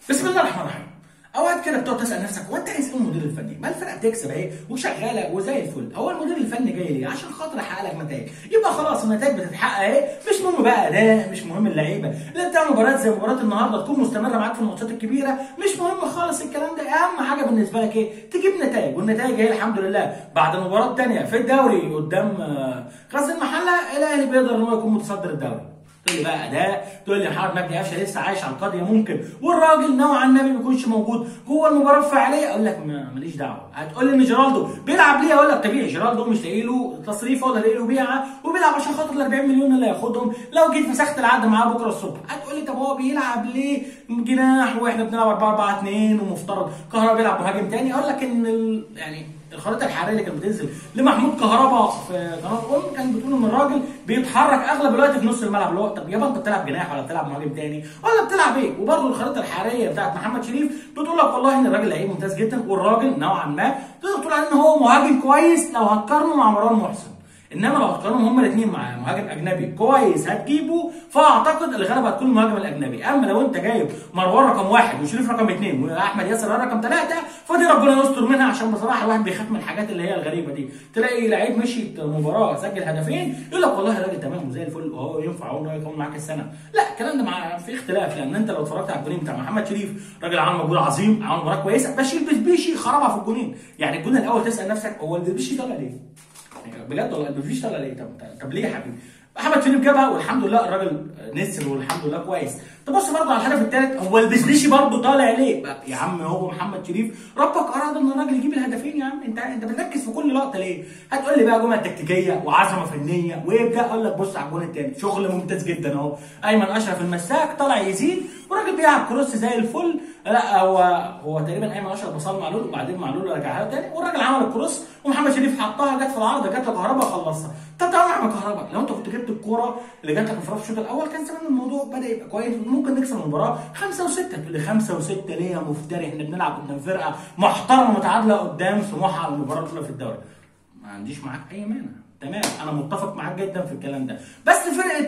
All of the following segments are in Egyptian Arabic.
بسم الله الرحمن الرحيم اوقات كده بتقعد تسال نفسك هو انت عايز ايه من المدير الفني؟ ما الفرقه بتكسب اهي وشغاله وزي الفل، هو المدير الفني جاي ليه؟ عشان خاطر يحقق لك نتائج، يبقى خلاص النتائج بتتحقق اهي، مش مهم بقى اداء، مش مهم اللعيبه، لا بتاع مباريات زي مباراه النهارده تكون مستمره معاك في الماتشات الكبيره، مش مهم خالص الكلام ده، اهم حاجه بالنسبه لك ايه؟ تجيب نتائج، والنتائج اهي الحمد لله بعد المباراه الثانيه في الدوري قدام آه، غزل المحله الاهلي بيقدر ان هو يكون متصدر الدوري. تقول لي بقى اداء تقول لي محمد مجدي قفشه لسه عايش على القضيه ممكن والراجل نوعا ما ما بيكونش موجود جوه المباراه الفعاليه اقول لك ما- ماليش دعوه هتقول لي ان جيرالدو بيلعب ليه اقول لك طبيعي جيرالدو مش لاقي له تصريف ولا لاقي له بيعه وبيلعب عشان خاطر ال 40 مليون اللي هياخدهم لو جيت مسكت العقد معاه بكره الصبح هتقول لي طب هو بيلعب ليه جناح واحنا بنلعب 4 4 2 ومفترض كهربا بيلعب مهاجم تاني اقول لك ان ال... يعني الخريطه الحراريه اللي كانت بتنزل لمحمود كهربا في قناه ام كان بتقول ان الراجل بيتحرك اغلب الوقت في نص الملعب اللي هو طب يابا انت بتلعب جناح ولا بتلعب مهاجم تاني ولا بتلعب ايه وبرده الخريطه الحراريه بتاعت محمد شريف بتقول لك والله ان الراجل لعيب ممتاز جدا والراجل نوعا ما تقدر تقول عليه ان هو مهاجم كويس لو هتقارنه مع مروان محسن انما لو هتقارنهم هما الاثنين مع مهاجم اجنبي كويس هتجيبه فاعتقد الغلبه هتكون المهاجم الاجنبي اما لو انت جايب مروان رقم واحد وشريف رقم اثنين واحمد ياسر رقم ثلاثه فدي ربنا يستر منها عشان بصراحه الواحد بيخاف من الحاجات اللي هي الغريبه دي تلاقي لعيب مشي مباراه سجل هدفين يقول لك والله الراجل تمام وزي الفل وهو ينفع هو انه يكون معاك السنه لا الكلام ده مع في اختلاف لان انت لو اتفرجت على الجونين بتاع محمد شريف راجل عمل مجهود عظيم عمل مباراه كويسه بس البسبيشي خربها في الجونين يعني الجون الاول تسال نفسك هو البسبيشي طلع ليه؟ يعني بجد والله مفيش طلع ليه طب طب ليه يا حبيبي؟ محمد شريف جابها والحمد لله الراجل نسر والحمد لله كويس تبص برضه على الهدف الثالث هو البسبيشي برضه طالع ليه؟ بقى يا عم هو محمد شريف ربك اراد ان الراجل يجيب الهدفين يا عم انت انت بتركز في كل لقطه ليه؟ هتقول لي بقى جمل تكتيكيه وعظمه فنيه ويبدا اقول لك بص على الجون الثاني شغل ممتاز جدا اهو ايمن اشرف المساك طالع يزيد والراجل بيلعب كروس زي الفل لا هو هو تقريبا ايمن اشرف بصال معلول وبعدين معلول رجعها له تاني والراجل عمل الكروس ومحمد شريف حطها جت في العارضه جت لكهربا خلصها طب تعالى مع كهربا لو انت كنت جبت الكوره اللي جات لك في الشوط الاول كان زمان الموضوع بدا يبقى كويس ممكن نكسب المباراه خمسه وسته تقول لي خمسه وسته ليه يا مفتري احنا بنلعب قدام فرقه محترمه متعادله قدام سموحه على المباراه الاولى في الدوري ما عنديش معاك اي مانع تمام انا متفق معاك جدا في الكلام ده بس فرقه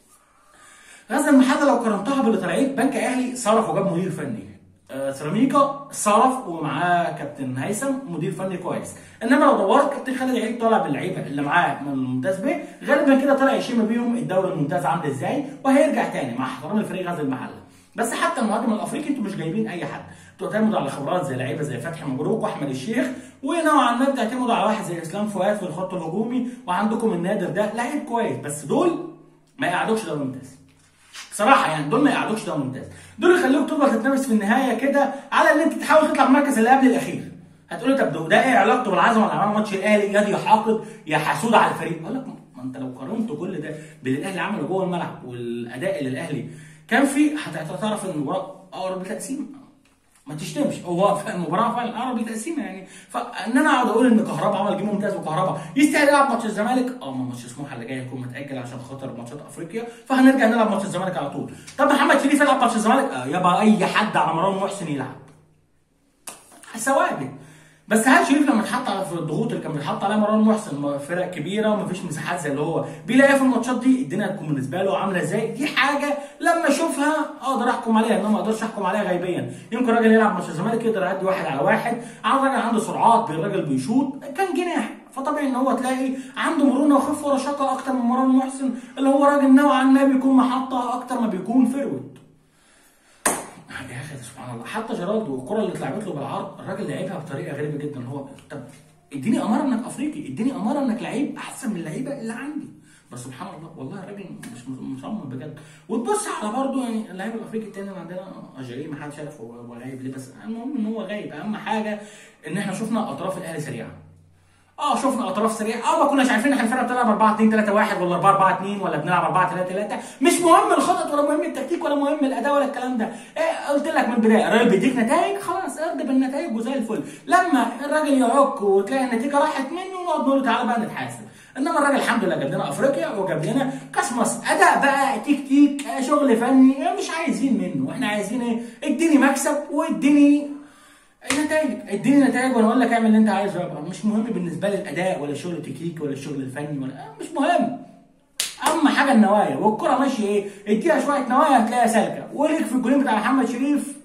غزل المحله لو قارنتها باللي طالعين بنك اهلي صرف وجاب مدير فني آه، سيراميكا صرف ومعاه كابتن هيثم مدير فني كويس انما لو دورت كابتن خالد عيد طالع باللعيبه اللي معاه من الممتاز ب غالبا كده طالع يشم بيهم الدوري الممتاز عامل ازاي وهيرجع تاني مع احترام الفريق غزل المحله بس حتى المهاجم الافريقي انتوا مش جايبين اي حد انتوا بتعتمدوا على خبرات زي لعيبه زي فتحي مبروك واحمد الشيخ ونوعا ما بتعتمدوا على واحد زي اسلام فؤاد في الخط الهجومي وعندكم النادر ده لعيب كويس بس دول ما يقعدوكش دوري ممتاز بصراحه يعني دول ما يقعدوكش دوري ممتاز دول يخلوك تفضل تتنافس في النهايه كده على ان انت تحاول تطلع المركز اللي قبل الاخير هتقولي طب ده- ده ايه علاقته بالعظمه اللي عملها ماتش الاهلي يا دي حاقد يا حسود على الفريق اقول لك ما انت لو قارنت كل ده باللي الاهلي عمله جوه الملعب والاداء اللي الاهلي كان فيه هتعرف ان المباراه اقرب لتقسيم ما تشتمش هو في المباراه فعلا اقرب لتقسيمه يعني فان انا اقعد اقول ان كهربا عمل جيم ممتاز وكهربا يستاهل يلعب ماتش الزمالك اه ما ماتش سموحه اللي جاي هيكون متاجل عشان خاطر ماتشات افريقيا فهنرجع نلعب ماتش الزمالك على طول طب محمد شريف يلعب ماتش الزمالك اه يابا اي حد على مروان محسن يلعب ثوابت بس هل شريف لما اتحط على في الضغوط اللي كان بيتحط عليها مروان محسن فرق كبيره ومفيش مساحات زي اللي هو بيلاقيها في الماتشات دي الدنيا هتكون بالنسبه له عامله ازاي دي حاجه لما اشوفها اقدر احكم عليها انما ما اقدرش احكم عليها غيبيا يمكن راجل يلعب ماتش الزمالك يقدر يعدي واحد على واحد عن راجل عنده سرعات الراجل بيشوط كان جناح فطبيعي ان هو تلاقي عنده مرونه وخفه ورشاقه اكتر من مروان محسن اللي هو راجل نوعا ما بيكون محطه اكتر ما بيكون فروت يا اخي سبحان الله حتى جيرالدو الكره اللي اتلعبت له بالعرض الراجل لعبها بطريقه غريبه جدا هو طب اديني اماره انك افريقي اديني اماره انك لعيب احسن من اللعيبه اللي عندي بس سبحان الله والله الراجل مش مصمم بجد وتبص على برضه يعني اللعيب الافريقي التاني اللي عندنا اجاي ما حدش عارف هو هو غايب ليه بس المهم ان هو غايب اهم حاجه ان احنا شفنا اطراف الاهلي سريعه اه شفنا اطراف سريعه اه ما كناش عارفين احنا الفرقه بتلعب 4 2 3 1 ولا 4 4 2 ولا بنلعب 4 3 3 مش مهم الخطط ولا مهم التكتيك ولا مهم الاداء ولا الكلام ده إيه قلت لك من البدايه الراجل بيديك نتائج خلاص ارضى بالنتائج وزي الفل لما الراجل يعك وتلاقي النتيجه راحت منه ونقعد نقول له تعالى بقى نتحاسب انما الراجل الحمد لله جاب لنا افريقيا وجاب لنا كاس مصر اداء بقى تكتيك آه، شغل فني آه، مش عايزين منه احنا عايزين ايه اديني مكسب واديني نتائج اديني نتائج وانا اقول لك اعمل اللي انت عايزه يابا مش مهم بالنسبه لي الاداء ولا الشغل التكتيكي ولا الشغل الفني ولا آه، مش مهم اهم حاجه النوايا والكره ماشيه ايه اديها شويه نوايا هتلاقيها سالكه وليك في الجولين بتاع محمد شريف